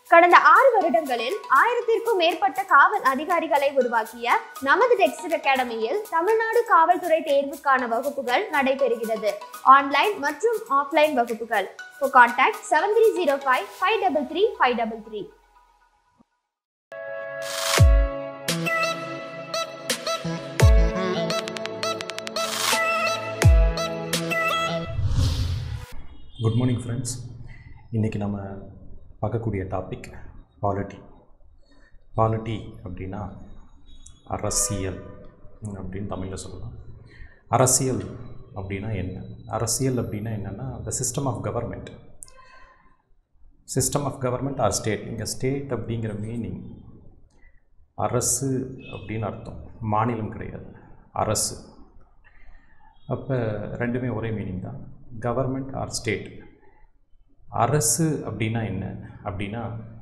கடந்த ஆறு வருடங்களில் ஆயிரத்திற்கும் மேற்பட்ட காவல் அதிகாரிகளை உருவாக்கிய நமது டெக்ஸ்ட் அகாடமியில் தமிழ்நாடு காவல்துறை தேர்வுக்கான வகுப்புகள் நடைபெறுகிறது ஆன்லைன் மற்றும் ஆஃப்லைன் வகுப்புகள் For contact seven three zero five five double three five double three good morning friends இன்றைக்கி நம்ம பார்க்கக்கூடிய டாபிக் பாலிட்டி பாலிட்டி அப்படின்னா அரசியல் அப்படின்னு தமிழில் சொல்லலாம் அரசியல் அப்படின்னா என்ன அரசியல் அப்படின்னா என்னென்னா the system of government system of government or state இங்கே ஸ்டேட் அப்படிங்கிற மீனிங் அரசு அப்படின்னு அர்த்தம் மாநிலம் கிடையாது அரசு அப்போ ரெண்டுமே ஒரே மீனிங் தான் கவர்மெண்ட் ஆர் ஸ்டேட் அரசு அப்படின்னா என்ன அப்படின்னா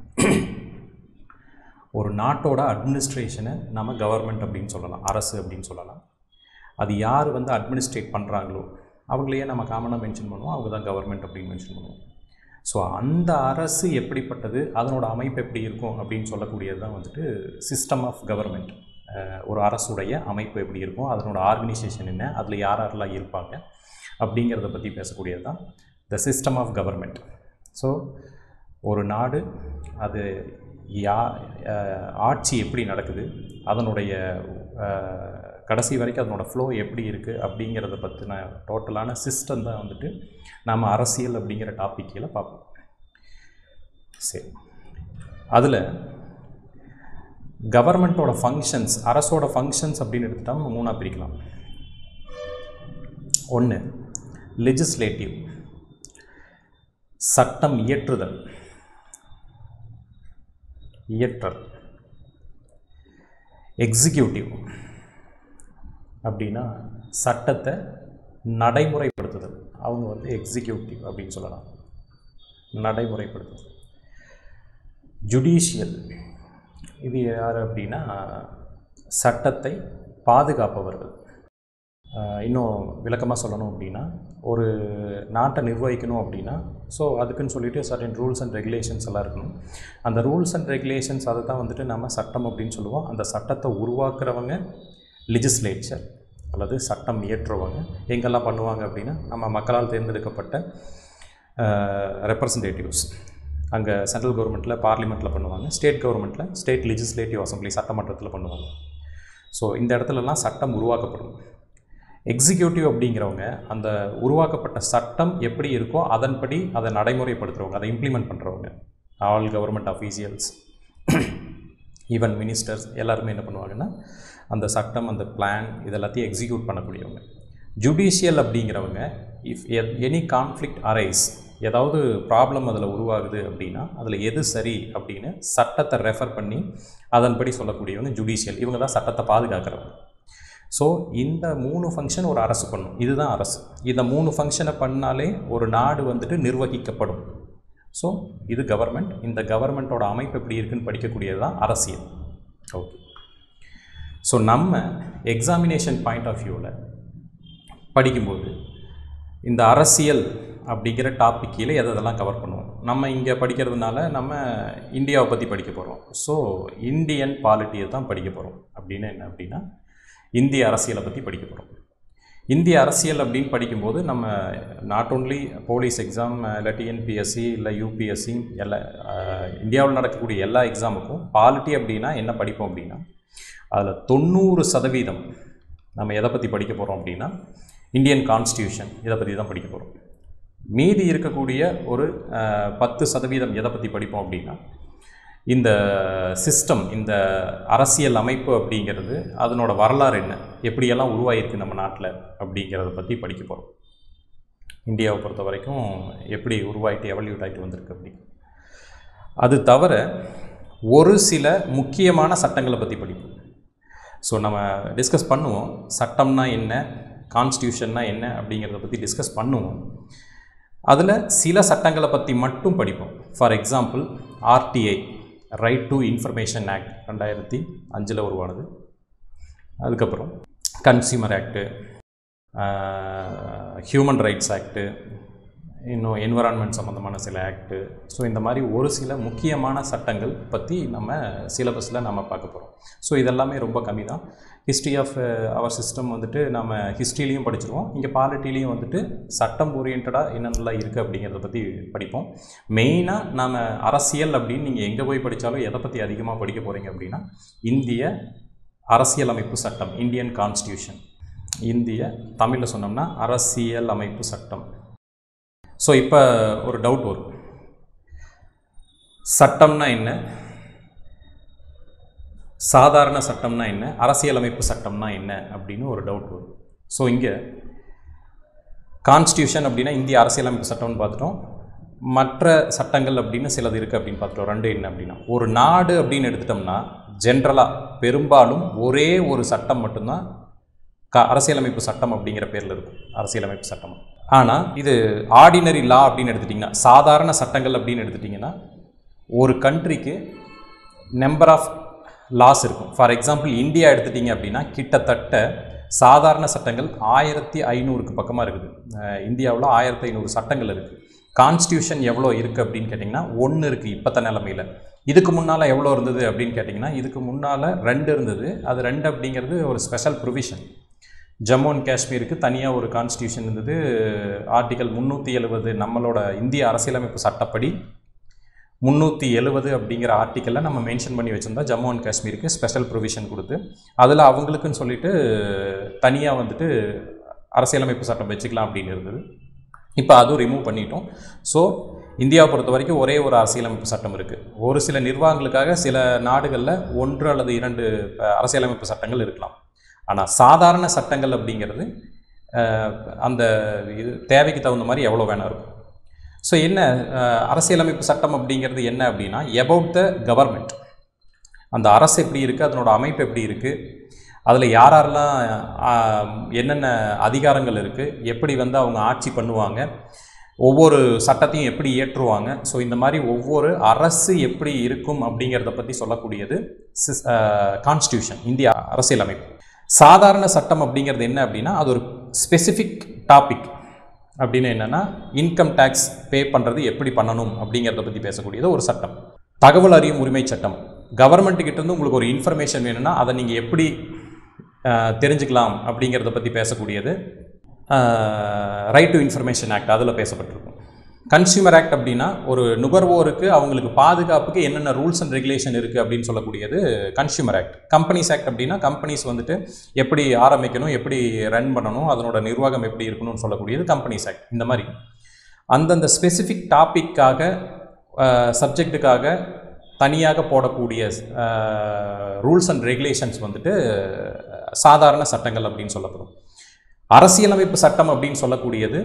ஒரு நாட்டோட அட்மினிஸ்ட்ரேஷனை நம்ம கவர்மெண்ட் அப்படின்னு சொல்லலாம் அரசு அப்படின்னு சொல்லலாம் அது யார் வந்து அட்மினிஸ்ட்ரேட் பண்ணுறாங்களோ அவங்களையே நம்ம காமனாக மென்ஷன் பண்ணுவோம் அவங்க தான் கவர்மெண்ட் அப்படின்னு மென்ஷன் பண்ணுவோம் ஸோ அந்த அரசு எப்படிப்பட்டது அதனோட அமைப்பு எப்படி இருக்கும் அப்படின்னு சொல்லக்கூடியது தான் வந்துட்டு சிஸ்டம் ஆஃப் கவர்மெண்ட் ஒரு அரசுடைய அமைப்பு எப்படி இருக்கும் அதனோட ஆர்கனைசேஷன் என்ன அதில் யார் யாரெல்லாம் இருப்பாங்க அப்படிங்கிறத பற்றி பேசக்கூடியது தான் the system of government so ஒரு நாடு அது யா அஹ், ஆட்சி எப்படி நடக்குது அதனுடைய அஹ், கடைசி வரைக்கும் அதனோட ஃப்ளோ எப்படி இருக்குது அப்படிங்கிறத பற்றின டோட்டலான சிஸ்டம் தான் வந்துட்டு நாம் அரசியல் அப்படிங்கிற டாப்பிக்கில் பார்ப்போம் சரி அதில் கவர்மெண்ட்டோட ஃபங்க்ஷன்ஸ் அரசோட ஃபங்க்ஷன்ஸ் அப்படின்னு எடுத்துட்டா நம்ம மூணாக பிரிக்கலாம் ஒன்று லெஜிஸ்லேட்டிவ் சட்டம் இயற்றுதல் இயற்றல் எக்ஸிக்யூட்டிவ் அப்படின்னா சட்டத்தை நடைமுறைப்படுத்துதல் அவங்க வந்து எக்ஸிக்யூட்டிவ் அப்படின்னு சொல்லலாம் நடைமுறைப்படுத்துதல் ஜுடிஷியல் இது யார் அப்படின்னா சட்டத்தை பாதுகாப்பவர்கள் ஆஹ் இன்னும் விளக்கமாக சொல்லணும் அப்படின்னா ஒரு நாட்டை நிர்வகிக்கணும் அப்படின்னா ஸோ அதுக்குன்னு சொல்லிட்டு சர்டன் ரூல்ஸ் அண்ட் ரெகுலேஷன்ஸ் எல்லாம் இருக்கணும் அந்த ரூல்ஸ் அண்ட் ரெகுலேஷன்ஸ் அதை தான் வந்துட்டு நம்ம சட்டம் அப்படின்னு சொல்லுவோம் அந்த சட்டத்தை உருவாக்குறவங்க லெஜிஸ்லேச்சர் அல்லது சட்டம் இயற்றுறவங்க எங்கெல்லாம் பண்ணுவாங்க அப்படின்னா நம்ம மக்களால் தேர்ந்தெடுக்கப்பட்ட ரெப்ரசன்டேட்டிவ்ஸ் அங்கே சென்ட்ரல் கவர்மெண்ட்டில் பார்லிமெண்ட்டில் பண்ணுவாங்க ஸ்டேட் கவர்மெண்ட்டில் ஸ்டேட் லெஜிஸ்லேட்டிவ் அசம்பிளி சட்டமன்றத்தில் பண்ணுவாங்க ஸோ இந்த இடத்துலலாம் சட்டம் உருவாக்கப்படும் எக்ஸிக்யூட்டிவ் அப்படிங்கிறவங்க அந்த உருவாக்கப்பட்ட சட்டம் எப்படி இருக்கோ அதன்படி அதை நடைமுறைப்படுத்துகிறவங்க அதை இம்ப்ளிமெண்ட் பண்ணுறவங்க all government officials even ministers எல்லாருமே என்ன பண்ணுவாங்கன்னா அந்த சட்டம் அந்த பிளான் இதெல்லாத்தையும் எக்ஸிக்யூட் பண்ணக்கூடியவங்க ஜுடிஷியல் அப்படிங்கிறவங்க இஃப் எனி கான்ஃப்ளிக்ட் அரைஸ் ஏதாவது ப்ராப்ளம் அதில் உருவாகுது அப்படின்னா அதில் எது சரி அப்படின்னு சட்டத்தை ரெஃபர் பண்ணி அதன்படி சொல்லக்கூடியவங்க ஜுடிஷியல் இவங்க தான் சட்டத்தை பாதுகாக்கிறவங்க ஸோ இந்த மூணு ஃபங்க்ஷன் ஒரு அரசு பண்ணும் இதுதான் அரசு இந்த மூணு ஃபங்க்ஷனை பண்ணாலே ஒரு நாடு வந்துட்டு நிர்வகிக்கப்படும் ஸோ இது கவர்மெண்ட் இந்த கவர்மெண்ட்டோட அமைப்பு எப்படி இருக்குன்னு படிக்கக்கூடியது தான் அரசியல் ஓகே ஸோ நம்ம எக்ஸாமினேஷன் பாயிண்ட் ஆஃப் வியூவில் படிக்கும்போது இந்த அரசியல் அப்படிங்கிற டாபிக் கீழே எதை எதெல்லாம் கவர் பண்ணுவோம் நம்ம இங்கே படிக்கிறதுனால நம்ம இந்தியாவை பற்றி படிக்க போகிறோம் ஸோ இந்தியன் பாலிட்டியை தான் படிக்க போகிறோம் அப்படின்னு என்ன அப்படின்னா இந்திய அரசியலை பற்றி படிக்க போகிறோம் இந்திய அரசியல் அப்படின்னு படிக்கும்போது நம்ம நாட் ஓன்லி போலீஸ் எக்ஸாம் இல்லை டிஎன்பிஎஸ்சி இல்லை யூபிஎஸ்சி எல்லா அஹ், இந்தியாவில் நடக்கக்கூடிய எல்லா எக்ஸாமுக்கும் பாலிட்டி அப்படின்னா என்ன படிப்போம் அப்படின்னா அதில் தொண்ணூறு சதவீதம் நம்ம எதை பற்றி படிக்க போகிறோம் அப்படின்னா இந்தியன் கான்ஸ்டியூஷன் இதை பற்றி தான் படிக்க போகிறோம் மீதி இருக்கக்கூடிய ஒரு அஹ், பத்து சதவீதம் எதை பற்றி படிப்போம் அப்படின்னா இந்த சிஸ்டம் இந்த அரசியல் அமைப்பு அப்படிங்கிறது அதனோட வரலாறு என்ன எப்படியெல்லாம் உருவாகிருக்கு நம்ம நாட்டில் அப்படிங்கிறத பற்றி படிக்க போகிறோம் இந்தியாவை பொறுத்த வரைக்கும் எப்படி உருவாயிட்டு எவல்யூட் ஆகிட்டு வந்திருக்கு அப்படி அது தவிர ஒரு சில முக்கியமான சட்டங்களை பற்றி படிப்போம் ஸோ நம்ம டிஸ்கஸ் பண்ணுவோம் சட்டம்னா என்ன கான்ஸ்டியூஷன்னா என்ன அப்படிங்கிறத பற்றி டிஸ்கஸ் பண்ணுவோம் அதில் சில சட்டங்களை பற்றி மட்டும் படிப்போம் for example RTI right to information act ரெண்டாயிரத்தி அஞ்சில் உருவானது அதுக்கப்புறம் consumer act human rights act இன்னும் என்வரான்மெண்ட் சம்மந்தமான சில ஆக்ட்டு ஸோ இந்த மாதிரி ஒரு சில முக்கியமான சட்டங்கள் பற்றி நம்ம சிலபஸில் நம்ம பார்க்க போகிறோம் ஸோ இதெல்லாமே ரொம்ப கம்மி தான் ஹிஸ்ட்ரி ஆஃப் அவர் சிஸ்டம் வந்துட்டு நம்ம ஹிஸ்ட்ரிலையும் படிச்சிருவோம் இங்கே பாலிட்டிலையும் வந்துட்டு சட்டம் ஓரியன்டாக என்னென்னலாம் இருக்குது அப்படிங்கிறத பற்றி படிப்போம் மெயினாக நாம் அரசியல் அப்படின்னு நீங்கள் எங்கே போய் படித்தாலும் எதை பற்றி அதிகமாக படிக்க போகிறீங்க அப்படின்னா இந்திய அரசியலமைப்பு சட்டம் இந்தியன் கான்ஸ்டியூஷன் இந்திய தமிழில் சொன்னோம்னா அரசியல் அமைப்பு சட்டம் ஸோ இப்போ ஒரு டவுட் வரும் சட்டம்னா என்ன சாதாரண சட்டம்னா என்ன அரசியலமைப்பு சட்டம்னா என்ன அப்படின்னு ஒரு டவுட் வரும் ஸோ இங்கே கான்ஸ்டியூஷன் அப்படின்னா இந்திய அரசியலமைப்பு சட்டம்னு பார்த்துட்டோம் மற்ற சட்டங்கள் அப்படின்னு சிலது இருக்குது அப்படின்னு பார்த்துட்டோம் ரெண்டு என்ன அப்படின்னா ஒரு நாடு அப்படின்னு எடுத்துட்டோம்னா ஜென்ரலாக பெரும்பாலும் ஒரே ஒரு சட்டம் மட்டும்தான் க அரசியலமைப்பு சட்டம் அப்படிங்கிற பேரில் இருக்கும் அரசியலமைப்பு சட்டம் ஆனால் இது ஆர்டினரி லா அப்படின்னு எடுத்துட்டிங்கன்னா சாதாரண சட்டங்கள் அப்படின்னு எடுத்துட்டிங்கன்னா ஒரு கண்ட்ரிக்கு நம்பர் ஆஃப் லாஸ் இருக்கும் ஃபார் எக்ஸாம்பிள் இந்தியா எடுத்துட்டிங்க அப்படின்னா கிட்டத்தட்ட சாதாரண சட்டங்கள் ஆயிரத்தி ஐநூறுக்கு பக்கமாக இருக்குது இந்தியாவில் ஆயிரத்தி ஐநூறு சட்டங்கள் இருக்குது கான்ஸ்டியூஷன் எவ்வளோ இருக்குது அப்படின்னு கேட்டிங்கன்னா ஒன்று இருக்குது இப்போத்த நிலமையில் இதுக்கு முன்னால் எவ்வளோ இருந்தது அப்படின்னு கேட்டிங்கன்னா இதுக்கு முன்னால் ரெண்டு இருந்தது அது ரெண்டு அப்படிங்கிறது ஒரு ஸ்பெஷல் ப்ரொவிஷன் ஜம்மு அண்ட் காஷ்மீருக்கு தனியாக ஒரு கான்ஸ்டியூஷன் இருந்தது ஆர்டிகல் முந்நூற்றி எழுபது நம்மளோட இந்திய அரசியலமைப்பு சட்டப்படி முந்நூற்றி எழுபது அப்படிங்கிற ஆர்டிக்கலில் நம்ம மென்ஷன் பண்ணி வச்சுருந்தோம் ஜம்மு அண்ட் காஷ்மீருக்கு ஸ்பெஷல் ப்ரொவிஷன் கொடுத்து அதில் அவங்களுக்குன்னு சொல்லிட்டு தனியாக வந்துட்டு அரசியலமைப்பு சட்டம் வச்சுக்கலாம் அப்படின்னு இருந்தது இப்போ அதுவும் ரிமூவ் பண்ணிட்டோம் ஸோ இந்தியாவை பொறுத்த வரைக்கும் ஒரே ஒரு அரசியலமைப்பு சட்டம் இருக்குது ஒரு சில நிர்வாகங்களுக்காக சில நாடுகளில் ஒன்று அல்லது இரண்டு அஹ், அரசியலமைப்பு சட்டங்கள் இருக்கலாம் ஆனால் சாதாரண சட்டங்கள் அப்படிங்கிறது அஹ், அந்த இது தேவைக்கு தகுந்த மாதிரி எவ்வளோ வேணா இருக்கும் ஸோ என்ன அஹ், அரசியலமைப்பு சட்டம் அப்படிங்கிறது என்ன அப்படின்னா எபவுட் த கவர்மெண்ட் அந்த அரசு எப்படி இருக்குது அதனோட அமைப்பு எப்படி இருக்குது அதில் யார் யாரெல்லாம் ஆஹ், என்னென்ன அதிகாரங்கள் இருக்குது எப்படி வந்து அவங்க ஆட்சி பண்ணுவாங்க ஒவ்வொரு சட்டத்தையும் எப்படி இயற்றுவாங்க ஸோ இந்த மாதிரி ஒவ்வொரு அரசு எப்படி இருக்கும் அப்படிங்கிறத பற்றி சொல்லக்கூடியது சிஸ் கான்ஸ்டியூஷன் இந்திய அரசியலமைப்பு சாதாரண சட்டம் அப்படிங்கிறது என்ன அப்படின்னா அது ஒரு ஸ்பெசிஃபிக் டாபிக் அப்படின்னு என்னென்னா இன்கம் டேக்ஸ் பே பண்ணுறது எப்படி பண்ணணும் அப்படிங்கிறத பற்றி பேசக்கூடியது ஒரு சட்டம் தகவல் அறியும் உரிமை சட்டம் கவர்மெண்ட் கிட்ட இருந்து உங்களுக்கு ஒரு இன்ஃபர்மேஷன் வேணும்னா அதை நீங்கள் எப்படி அஹ், தெரிஞ்சுக்கலாம் அப்படிங்கிறத பற்றி பேசக்கூடியது ரைட் டு இன்ஃபர்மேஷன் ஆக்ட் அதில் பேசப்பட்டிருக்கும் கன்சியூமர் ஆக்ட் அப்படின்னா ஒரு நுகர்வோருக்கு அவங்களுக்கு பாதுகாப்புக்கு என்னென்ன ரூல்ஸ் அண்ட் ரெகுலேஷன் இருக்குது அப்படின்னு சொல்லக்கூடியது கன்சியூமர் ஆக்ட் கம்பெனிஸ் ஆக்ட் அப்படின்னா கம்பெனிஸ் வந்துட்டு எப்படி ஆரம்பிக்கணும் எப்படி ரன் பண்ணணும் அதனோட நிர்வாகம் எப்படி இருக்கணும்னு சொல்லக்கூடியது கம்பெனிஸ் ஆக்ட் இந்த மாதிரி அந்தந்த ஸ்பெசிஃபிக் டாப்பிக்காக சப்ஜெக்ட்டுக்காக தனியாக போடக்கூடிய ரூல்ஸ் அண்ட் ரெகுலேஷன்ஸ் வந்துட்டு சாதாரண சட்டங்கள் அப்படின்னு சொல்லப்படும் அரசியலமைப்பு சட்டம் அப்படின்னு சொல்லக்கூடியது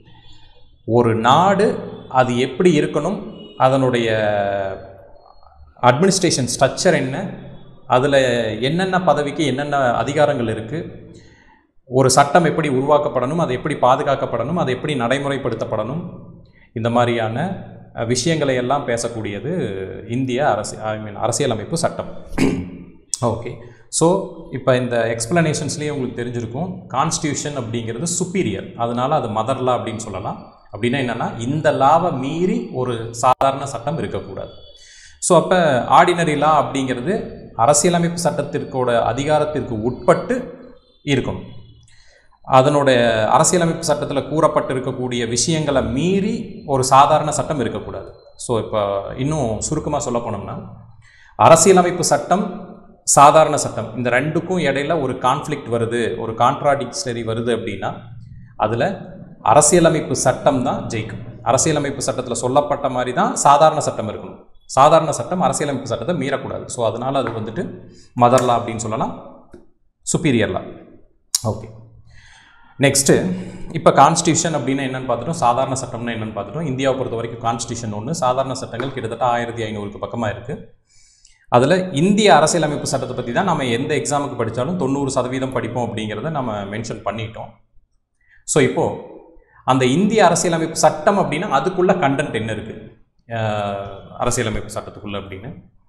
ஒரு நாடு அது எப்படி இருக்கணும் அதனுடைய அட்மினிஸ்ட்ரேஷன் ஸ்ட்ரக்சர் என்ன அதில் என்னென்ன பதவிக்கு என்னென்ன அதிகாரங்கள் இருக்குது ஒரு சட்டம் எப்படி உருவாக்கப்படணும் அது எப்படி பாதுகாக்கப்படணும் அது எப்படி நடைமுறைப்படுத்தப்படணும் இந்த மாதிரியான அஹ், விஷயங்களை எல்லாம் பேசக்கூடியது இந்திய அரசு ஐ மீன் அரசியலமைப்பு சட்டம் ஓகே ஸோ இப்போ இந்த எக்ஸ்பிளனேஷன்ஸ்லேயே உங்களுக்கு தெரிஞ்சிருக்கும் கான்ஸ்டியூஷன் அப்படிங்கிறது சுப்பீரியர் அதனால அது மதர் லா அப்படின்னு சொல்லலாம் அப்படின்னா என்னென்னா இந்த லாவை மீறி ஒரு சாதாரண சட்டம் இருக்கக்கூடாது ஸோ அப்போ ஆர்டினரி லா அப்படிங்கிறது அரசியலமைப்பு சட்டத்திற்கோட அதிகாரத்திற்கு உட்பட்டு இருக்கணும் அதனுடைய அரசியலமைப்பு சட்டத்தில் கூறப்பட்டிருக்கக்கூடிய விஷயங்களை மீறி ஒரு சாதாரண சட்டம் இருக்கக்கூடாது ஸோ இப்போ இன்னும் சுருக்கமாக சொல்ல போனோம்னா அரசியலமைப்பு சட்டம் சாதாரண சட்டம் இந்த ரெண்டுக்கும் இடையில ஒரு கான்ஃப்ளிக்ட் வருது ஒரு கான்ட்ராடிக்டரி வருது அப்படின்னா அதில் அரசியலமைப்பு சட்டம் தான் ஜெயிக்கும் அரசியலமைப்பு சட்டத்தில் சொல்லப்பட்ட மாதிரி தான் சாதாரண சட்டம் இருக்கணும் சாதாரண சட்டம் அரசியலமைப்பு சட்டத்தை மீறக்கூடாது ஸோ அதனால் அது வந்துட்டு மதர்லா அப்படின்னு சொல்லலாம் சுப்பீரியர்லா ஓகே நெக்ஸ்ட்டு இப்போ கான்ஸ்டியூஷன் அப்படின்னா என்னென்னு பார்த்துட்டோம் சாதாரண சட்டம்னா என்னென்னு பார்த்துட்டோம் இந்தியாவை பொறுத்த வரைக்கும் கான்ஸ்டியூஷன் ஒன்று சாதாரண சட்டங்கள் கிட்டத்தட்ட ஆயிரத்தி ஐநூறுக்கு பக்கமாக இருக்குது அதில் இந்திய அரசியலமைப்பு சட்டத்தை பற்றி தான் நம்ம எந்த எக்ஸாமுக்கு படித்தாலும் தொண்ணூறு சதவீதம் படிப்போம் அப்படிங்கிறத நம்ம மென்ஷன் பண்ணிட்டோம் ஸோ இப்போது அந்த இந்திய அரசியலமைப்பு சட்டம் அப்படின்னா அதுக்குள்ள கண்டென்ட் என்ன இருக்குது அரசியலமைப்பு சட்டத்துக்குள்ளே அப்படின்னு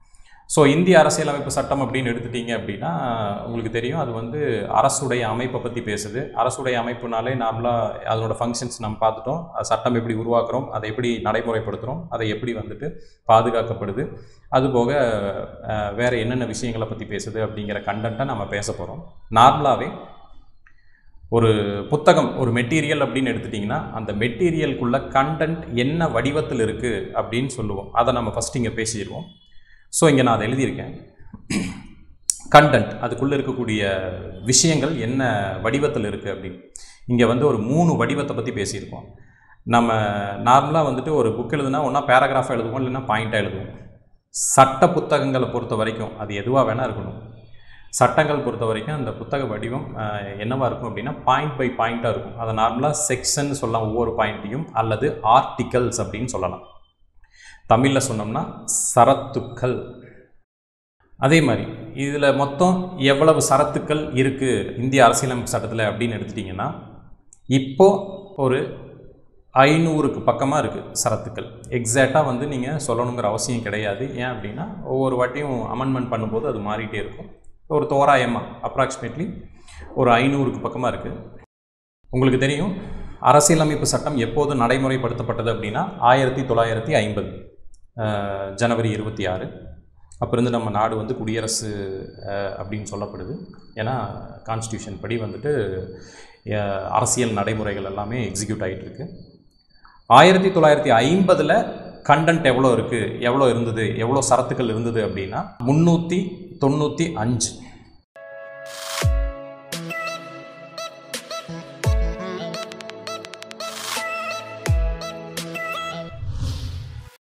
ஸோ இந்திய அரசியலமைப்பு சட்டம் அப்படின்னு எடுத்துட்டீங்க அப்படின்னா உங்களுக்கு தெரியும் அது வந்து அரசுடைய அமைப்பை பற்றி பேசுது அரசுடைய அமைப்புனாலே நாமளாக அதனோட ஃபங்க்ஷன்ஸ் நம்ம பார்த்துட்டோம் அது சட்டம் எப்படி உருவாக்குறோம் அதை எப்படி நடைமுறைப்படுத்துகிறோம் அதை எப்படி வந்துட்டு பாதுகாக்கப்படுது அதுபோக அஹ், வேற என்னென்ன விஷயங்களை பற்றி பேசுது அப்படிங்கிற கண்டென்ட்டை நம்ம பேச போகிறோம் நார்மலாகவே ஒரு புத்தகம் ஒரு மெட்டீரியல் அப்படின்னு எடுத்துட்டிங்கன்னா அந்த மெட்டீரியலுக்குள்ள கண்டென்ட் என்ன வடிவத்தில் இருக்குது அப்படின்னு சொல்லுவோம் அதை நம்ம ஃபஸ்ட் இங்கே பேசிடுவோம் ஸோ இங்கே நான் அதை எழுதியிருக்கேன் கண்டென்ட் அதுக்குள்ளே இருக்கக்கூடிய விஷயங்கள் என்ன வடிவத்தில் இருக்குது அப்படின்னு இங்கே வந்து ஒரு மூணு வடிவத்தை பற்றி பேசியிருக்கோம் நம்ம நார்மலாக வந்துட்டு ஒரு புக் எழுதுனா ஒன்றா பேராகிராஃபாக எழுதுவோம் இல்லைன்னா பாயிண்ட்டாக எழுதுவோம் சட்ட புத்தகங்களை பொறுத்த வரைக்கும் அது எதுவாக வேணால் இருக்கணும் சட்டங்கள் பொறுத்த வரைக்கும் அந்த புத்தக வடிவம் அஹ், என்னவா இருக்கும் அப்படின்னா பாயிண்ட் பை பாயிண்ட்டாக இருக்கும் அதை நார்மலாக செக்ஷன் சொல்லலாம் ஒவ்வொரு பாயிண்ட்டையும் அல்லது ஆர்டிகல்ஸ் அப்படின்னு சொல்லலாம் தமிழில் சொன்னோம்னா சரத்துக்கள் அதே மாதிரி இதில் மொத்தம் எவ்வளவு சரத்துக்கள் இருக்குது இந்திய அரசியலமைப்பு சட்டத்தில் அப்படின்னு எடுத்துட்டிங்கன்னா இப்போ ஒரு ஐநூறுக்கு பக்கமாக இருக்குது சரத்துக்கள் எக்ஸாக்டாக வந்து நீங்கள் சொல்லணுங்கிற அவசியம் கிடையாது ஏன் அப்படின்னா ஒவ்வொரு வாட்டியும் அமெண்ட்மெண்ட் பண்ணும்போது அது மாறிட்டே இருக்கும் ஒரு தோராயமாக அப்ராக்சிமேட்லி ஒரு ஐநூறுக்கு பக்கமாக இருக்குது உங்களுக்கு தெரியும் அரசியலமைப்பு சட்டம் எப்போது நடைமுறைப்படுத்தப்பட்டது அப்படின்னா ஆயிரத்தி தொள்ளாயிரத்தி ஐம்பது ஜனவரி இருபத்தி ஆறு அப்போ இருந்து நம்ம நாடு வந்து குடியரசு அஹ், அப்படின்னு சொல்லப்படுது ஏன்னா கான்ஸ்டியூஷன் படி வந்துட்டு அஹ், அரசியல் நடைமுறைகள் எல்லாமே எக்ஸிக்யூட் ஆகிட்டு இருக்கு ஆயிரத்தி தொள்ளாயிரத்தி ஐம்பதில் கண்டென்ட் எவ்வளோ இருக்குது எவ்வளோ இருந்தது எவ்வளோ சரத்துக்கள் இருந்தது அப்படின்னா முந்நூற்றி தொண்ணூற்றி அஞ்சு